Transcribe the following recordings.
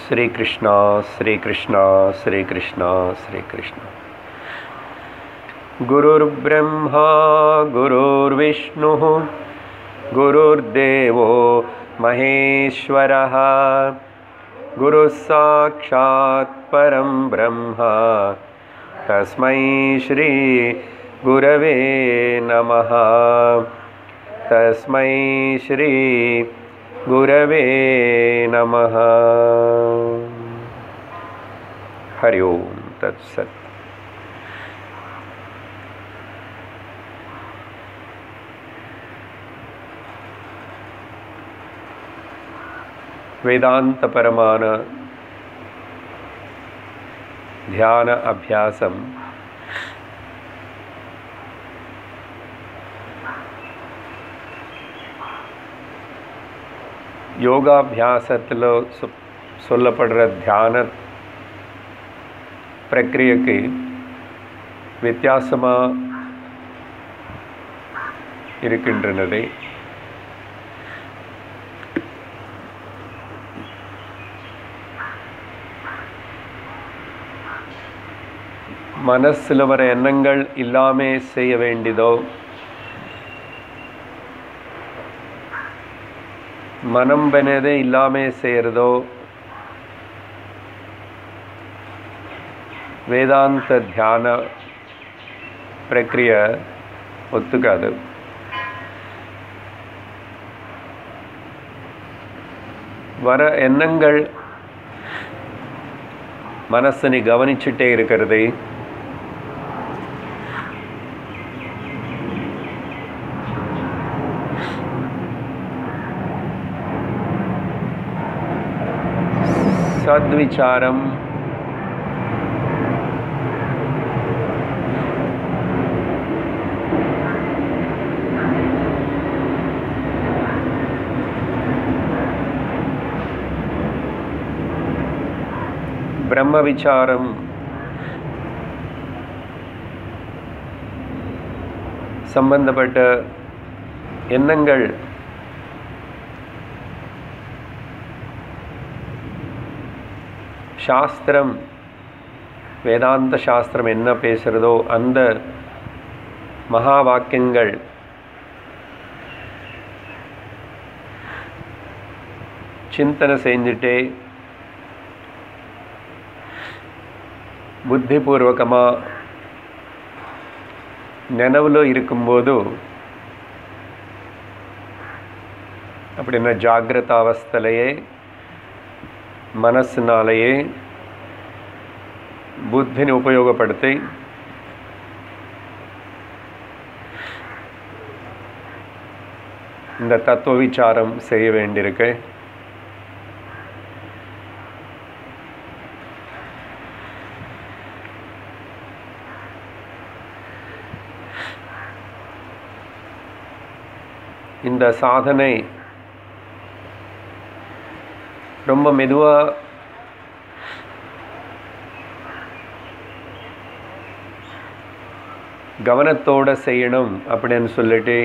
श्रीकृष्ण श्रीकृष्ण श्रीकृष्ण श्रीकृष्ण गुरुर्ब्रह्मा गुरुर्विष्णुः गुरुर्देवो महेश्वरः गुरुः साक्षात् परं ब्रह्म तस्मै श्रीगुरवे नमः तस्मै श्रीगुरवे नमः हरि ओं तत्सत् వేదాంతపరమాన ధ్యాన అభ్యాసం யோகாபியாசத்தில் சொ சொல்லப்படுற தியான பிரக்ரியக்கு வித்தியாசமாக இருக்கின்றனது மனசில் வர எண்ணங்கள் இல்லாமே செய்ய வேண்டியதோ மனம் பெனதே இல்லாமே செய்கிறதோ வேதாந்த தியான பிரக்ரிய ஒத்துக்காது வர எண்ணங்கள் மனசனை கவனிச்சுட்டே இருக்கிறது సద్విచారం బ్రహ్మ విచారం சம்பந்தப்பட்ட எண்ணங்கள் சாஸ்திரம் வேதாந்த சாஸ்திரம் என்ன பேசுகிறதோ அந்த மகா வாக்கியங்கள் சிந்தனை செஞ்சுட்டே புத்திபூர்வகமாக நினைவில் இருக்கும்போது அப்படின்னா ஜாகிரத அவஸ்தலையே మనస్సునాలయే బుద్ధిని ఉపయోగపడితే இந்த தத்துவ விசாரம் செய்ய வேண்டியிருக்கு இந்த சாதனை ரொம்ப மெதுவாக கவனத்தோடு செய்யணும் அப்படின்னு சொல்லிட்டு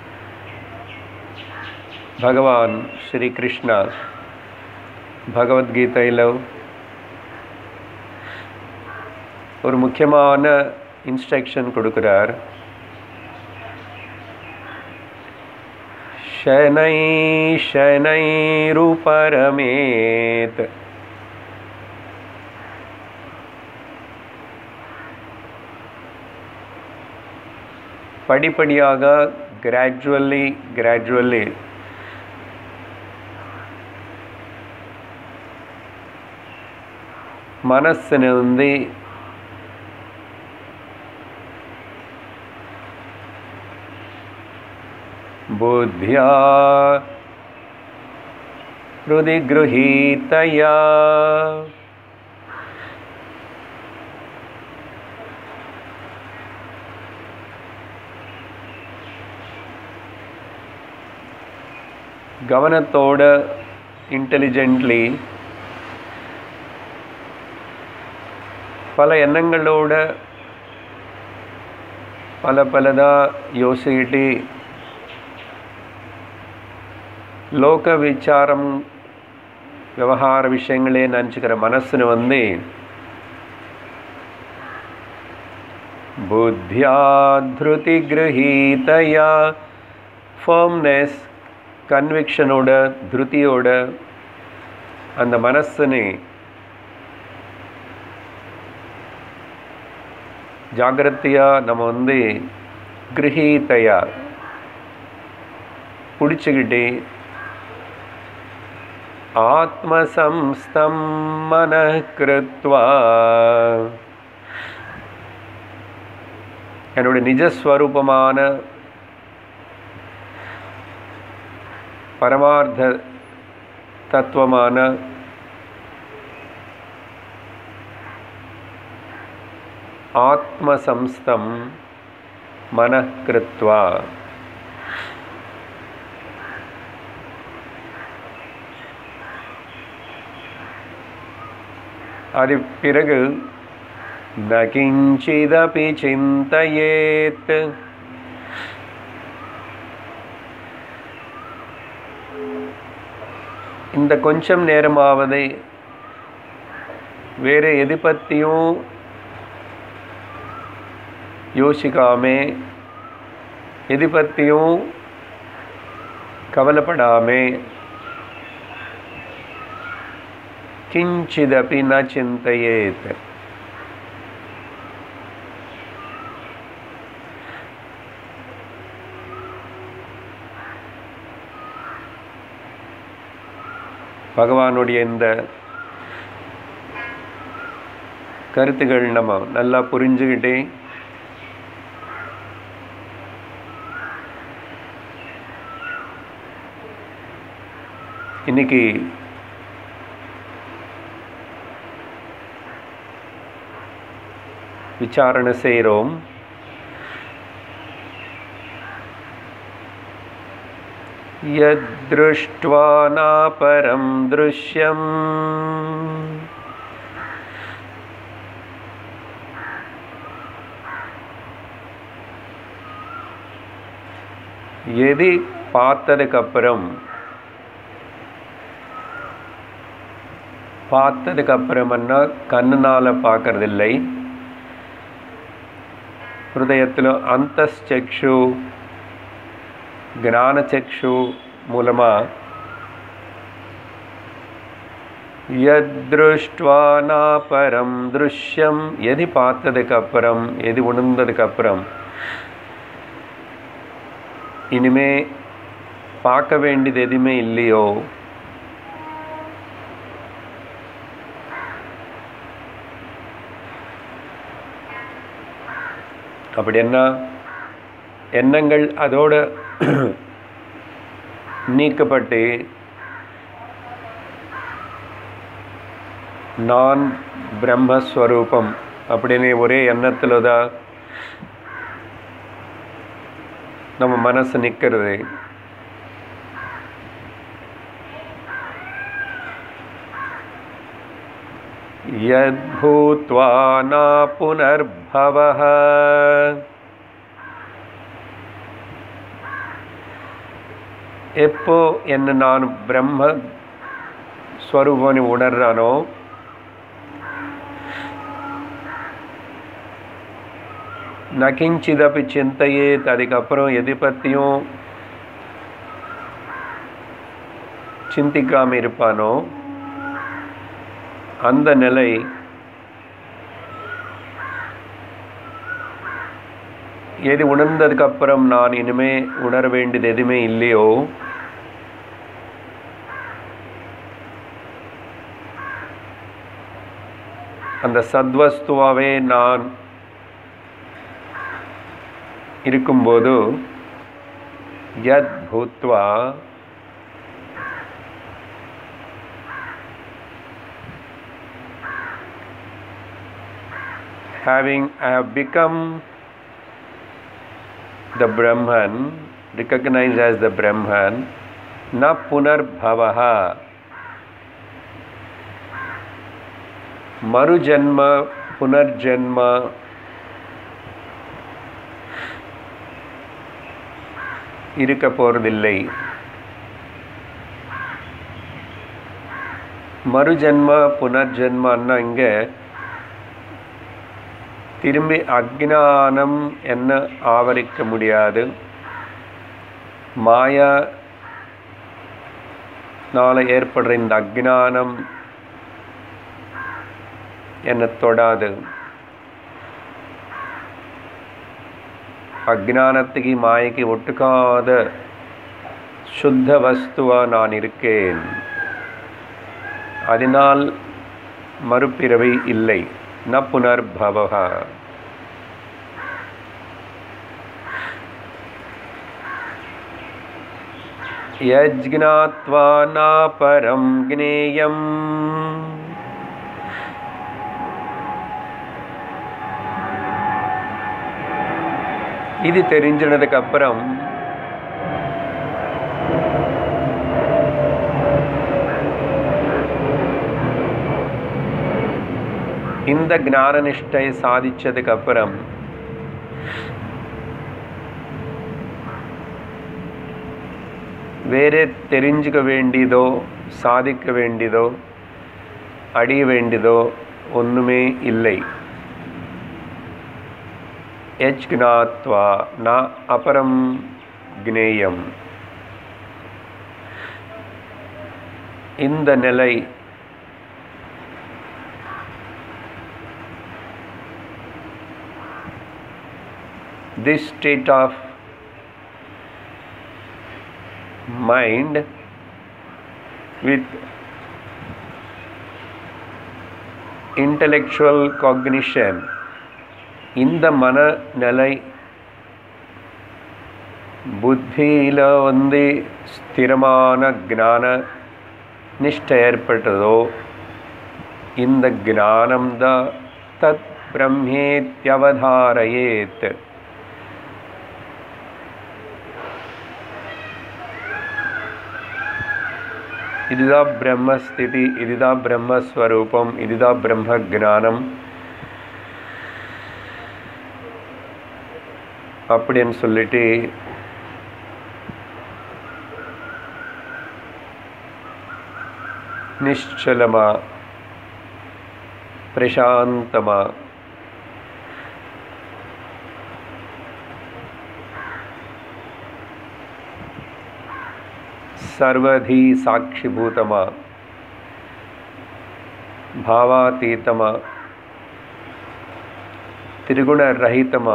பகவான் ஸ்ரீ கிருஷ்ணா பகவத்கீதையில் ஒரு முக்கியமான இன்ஸ்ட்ரக்ஷன் கொடுக்குறார் शनै शनैरुपरमेत् படிப்படியாக கிராஜுவலி கிராஜுவலி மனசினை வந்து बुद्ध्या हृदि गृहीतया கவனத்தோட இன்டெலிஜென்ட்லி பல எண்ணங்களோட பல பலதாக யோசிக்கிட்டு லோக விசாரம் விவகார விஷயங்களே நினச்சிக்கிற மனசுன்னு வந்து புத்தியாத்ருதி கிரகீதையா ஃபர்ம்னஸ் கன்விக்ஷனோட திருத்தியோட அந்த மனசுனை ஜாகிரதையாக நம்ம வந்து கிரகீதையா பிடிச்சிக்கிட்டு ஆத்மசம்ஸ்தம் மனः கிருத்வா என்னுடைய நிஜஸ்வரூபமான பரமார்த்த தத்துவமான ஆத்மசம்ஸ்தம் மனः கிருத்வா அது பிறகு ந கிஞ்சிதபி சிந்தையேத் இந்த கொஞ்சம் நேரமாவது வேறு எது பற்றியும் யோசிக்காமே எது பற்றியும் கவலைப்படாமே किञ्चिदपि न चिन्तयेत् பகவானுடைய இந்த கருத்துகள் நம்ம நல்லா புரிஞ்சுக்கிட்டே இன்னைக்கு விசாரணை செய்கிறோம் यद्दृष्ट्वा नापरं दृश्यम् எது பார்த்ததுக்கப்புறம் பார்த்ததுக்கப்புறம்னா கண்ணுனால் பார்க்கறதில்லை ஹிருதயத்தில் அந்தச்சக்ஷு ஞானச்சக்ஷு மூலமாக யத்ருஷ்டுவா நாபரம் திருஷ்யம் எது பார்த்ததுக்கப்புறம் எது உணர்ந்ததுக்கப்புறம் இனிமே பார்க்க வேண்டியது எதுவுமே இல்லையோ அப்படி என்ன எண்ணங்கள் அதோட நீக்கப்பட்டு நான் பிரம்மஸ்வரூபம் அப்படின்னு ஒரே எண்ணத்தில் தான் நம்ம மனசு நிற்கிறது यद्भूत्वा न पुनर्भवः எப்போ என்ன நான் பிரம்ம ஸ்வரூபம்னு உணர்றானோ நகிஞ்சிதப்பி சிந்தையே அதுக்கப்புறம் எது பற்றியும் சிந்திக்காமல் இருப்பானோ அந்த நிலை எது உணர்ந்ததுக்கப்புறம் நான் இனிமே உணர வேண்டியது எதுவுமே இல்லையோ அந்த சத்வஸ்துவாவே நான் இருக்கும்போது யத் பூத்வா having I have become the Brahman, recognized as the Brahman, na punarbhavaha. மறுஜன்ம புனர்ஜென்ம இருக்க போறதில்லை மறுஜென்ம புனர்ஜென்மன்னா இங்கே திரும்பி அக்ஞானம் என்ன ஆவரிக்க முடியாது மாயானால ஏற்படுற இந்த அக்ஞானம் என்ன தொடாது அக்ஞானத்துக்கு மாயைக்கு ஒட்டுக்காத சுத்த வஸ்துவா நான் இருக்கேன் அதனால் மறுபிறவை இல்லை ந புனர்பவக யஜ்ஞாத்வா நாபரம் ஜ்ஞேயம் இது தெரிஞ்சினதுக்கு அப்புறம் இந்த ஞான நிஷ்டை சாதிச்சதுக்கு அப்புறம் வேற தெரிஞ்சுக்க வேண்டியதோ சாதிக்க வேண்டியதோ அடைய வேண்டியதோ ஒன்றுமே இல்லை யஜ்ஞாத்வா ந அபரம் ஜ்ஞேயம் இந்த நிலை this state of mind with intellectual cognition இந்த மனநிலை புத்தியில் வந்து ஸ்திரமான ஞான நிஷ்டை ஏற்பட்டதோ இந்த ஞானம்தான் தத் பிரம்மேத்யவதாரயேத் இதுதான் பிரம்மஸ்திதி இதுதான் பிரம்மஸ்வரூபம் இதுதான் பிரம்ம ஜானம் அப்படின்னு சொல்லிட்டு நிశ్చலமா பிரசாந்தமா सर्वधी साक्षिभूतमा भावातीतमा त्रिगुणरहितमा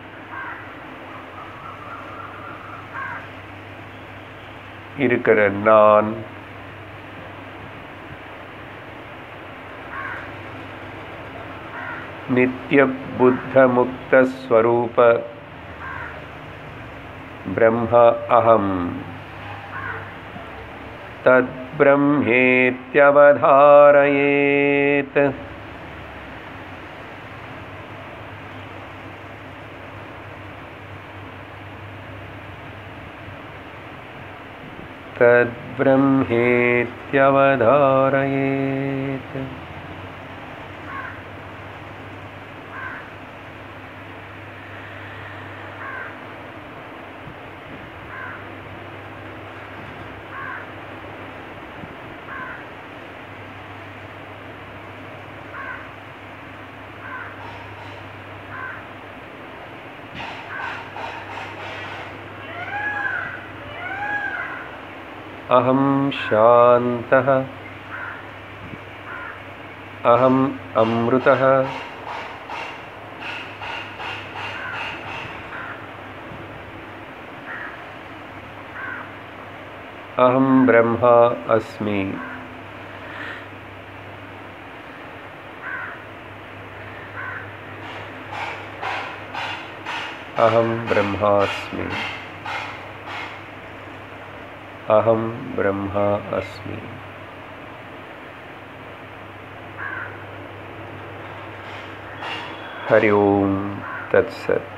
இருக்கிற நான் நித்திய புத்த முக்த ஸ்வரூப பிரம்ம அகம் तद्ब्रह्मेत्यवधारयेत् तद्ब्रह्मेत्यवधारयेत् अहं शान्तः अहम् अमृतः अहं ब्रह्मा अस्मि अहं ब्रह्मास्मि अहं ब्रह्मा अस्मि हरि ओम तत्सत्